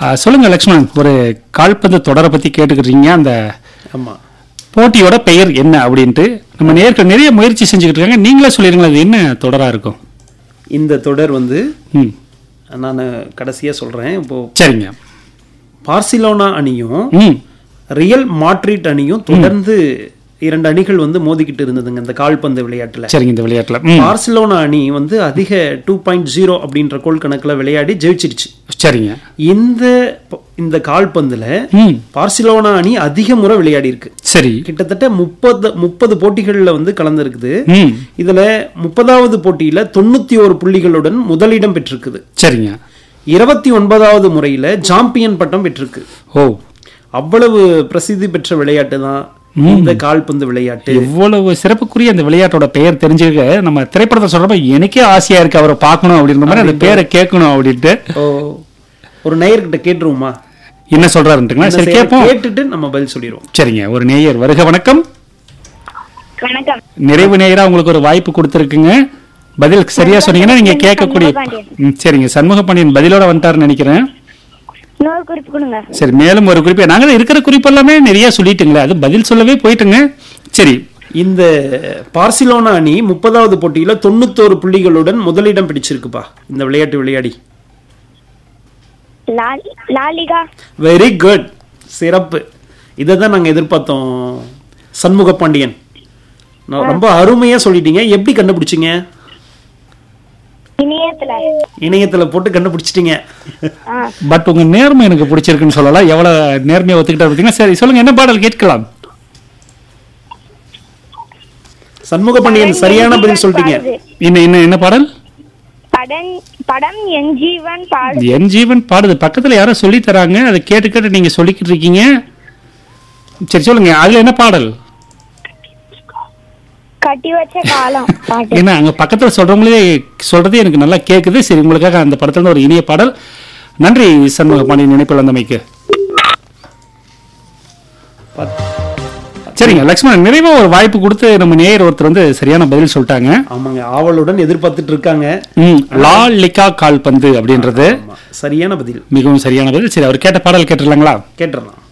ஆ, சொல்லுங்க லக்ஷ்மணன் ஒரு கால்பந்து தொடரை பத்தி கேட்டுக்கிறீங்க அந்த ஆமா போட்டியோட பெயர் என்ன அப்படின்ட்டு நம்ம நேர்கள் நிறைய முயற்சி செஞ்சுக்கிட்டு இருக்காங்க நீங்களே சொல்லிடுங்களா அது என்ன தொடரா இருக்கும் இந்த தொடர் வந்து ம் நான் கடைசியா சொல்றேன் இப்போ சரிங்க பார்சிலோனா அணியும் ம் ரியல் மாட்ரிட் அணியும் தொடர்ந்து இரண்டு அணிகள் வந்து மோதிக்கிட்டு இருந்ததுங்க இந்த கால்பந்து விளையாட்டுல சரிங்க இந்த விளையாட்டுல ம் பார்சிலோனா அணி வந்து அதிக டூ பாயிண்ட் ஜீரோ அப்படின்ற கோல் கணக்குல விளையாடி ஜெயிச்சிருச்சு சரிங்க இந்த இந்த கால்பந்துல ம் பார்சிலோனா அணி அதிக முறை விளையாடி இருக்கு சரி கிட்டத்தட்ட முப்பது முப்பது போட்டிகள்ல வந்து கலந்துருக்குது ம் இதுல முப்பதாவது போட்டியில தொண்ணூத்தி ஒரு புள்ளிகளுடன் முதலிடம் பெற்றிருக்குது சரிங்க இருபத்தி ஒன்பதாவது முறையில சாம்பியன் பட்டம் பெற்றிருக்கு ஓ அவ்வளவு பிரசித்தி பெற்ற விளையாட்டு தான் இந்த கால்பந்து விளையாட்டு இவ்வளவு சிறப்புக்குரிய அந்த விளையாட்டோட பெயர் தெரிஞ்சுக்க நம்ம திரைப்படத்தை சொல்றப்ப எனக்கே ஆசையா இருக்கு அவரை பார்க்கணும் அப்படின்ற மாதிரி அந்த பேரை கேட்கணும் அப்படின்ட்டு ஓ ஒரு நேயர்கிட்ட கேட்டுருவோமா என்ன சொல்றாருன்ட்டுங்களா சரி இந்த கேட்போம் கேட்டுட்டு நம்ம பதில் சொல்லிடுவோம் சரிங்க ஒரு நேயர் வருக வணக்கம் வணக்கம் நிறைவு நேயரா உங்களுக்கு ஒரு வாய்ப்பு கொடுத்துருக்குங்க பதில் சரியா சொன்னீங்கன்னா நீங்க கேட்கக்கூடிய ம், சரிங்க சண்முக பாண்டியன் பதிலோட வந்துட்டாருன்னு நினைக்கிறேன் இன்னொரு குறிப்பு கொடுங்க சரி மேலும் ஒரு குறிப்பு நாங்க தான் இருக்கிற குறிப்பு எல்லாமே நிறைய சொல்லிட்டுங்களே அது பதில் சொல்லவே போயிட்டுங்க சரி இந்த பார்சிலோனா அணி முப்பதாவது போட்டியில தொண்ணூத்தோரு புள்ளிகளுடன் முதலிடம் பிடிச்சிருக்குப்பா இந்த விளையாட்டு விளையாடி லாலி லாலிகா வெரி குட் சிறப்பு இதை தான் நாங்கள் எதிர்பார்த்தோம் சண்முக பாண்டியன் நான் ரொம்ப அருமையா சொல்லிட்டீங்க எப்படி கண்டுபிடிச்சீங்க இணையத்துல இணையத்துல போட்டு கண்டுபிடிச்சிட்டீங்க ஆ பட் உங்க நேர்மை எனக்கு பிடிச்சிருக்குன்னு சொல்லலாம் எவ்வளவு நேர்மையா ஒத்துக்கிட்டா பார்த்தீங்கன்னா சரி சொல்லுங்க என்ன பாடல் கேட்கலாம் சண்முக பாண்டியன் சரியான பதில் சொல்லிட்டீங்க பாடுது. என்ன என்ன என்ன பாடல் படம் படம் என் ஜீவன் பாடு என் ஜீவன் பாடுது பக்கத்துல யாரோ சொல்லி தராங்க அதை கேட்டு கேட்டு நீங்க சொல்லிக்கிட்டு இருக்கீங்க சரி சொல்லுங்க அதுல என்ன பாடல் கட்டி வச்ச காலம் பாட்டு ஏன்னா அங்க பக்கத்துல சொல்றவங்களே சொல்றதே எனக்கு நல்லா கேக்குது சரி உங்களுக்காக அந்த படத்துல இருந்து ஒரு இனிய பாடல் நன்றி சண்முக பாண்டியன் நினைப்பில் வந்தமைக்கு சரிங்க லக்ஷ்மணன் நிறைவா ஒரு வாய்ப்பு கொடுத்து நம்ம நேயர் ஒருத்தர் வந்து சரியான பதில் சொல்லிட்டாங்க ஆமாங்க ஆவலுடன் எதிர்பார்த்துட்டு இருக்காங்க ம், லா லிகா கால்பந்து அப்படின்றது ஆமா, சரியான பதில் மிகவும் சரியான பதில் சரி அவர் கேட்ட பாடல் கேட்டுடலாங்களா கேட்டுடலாம்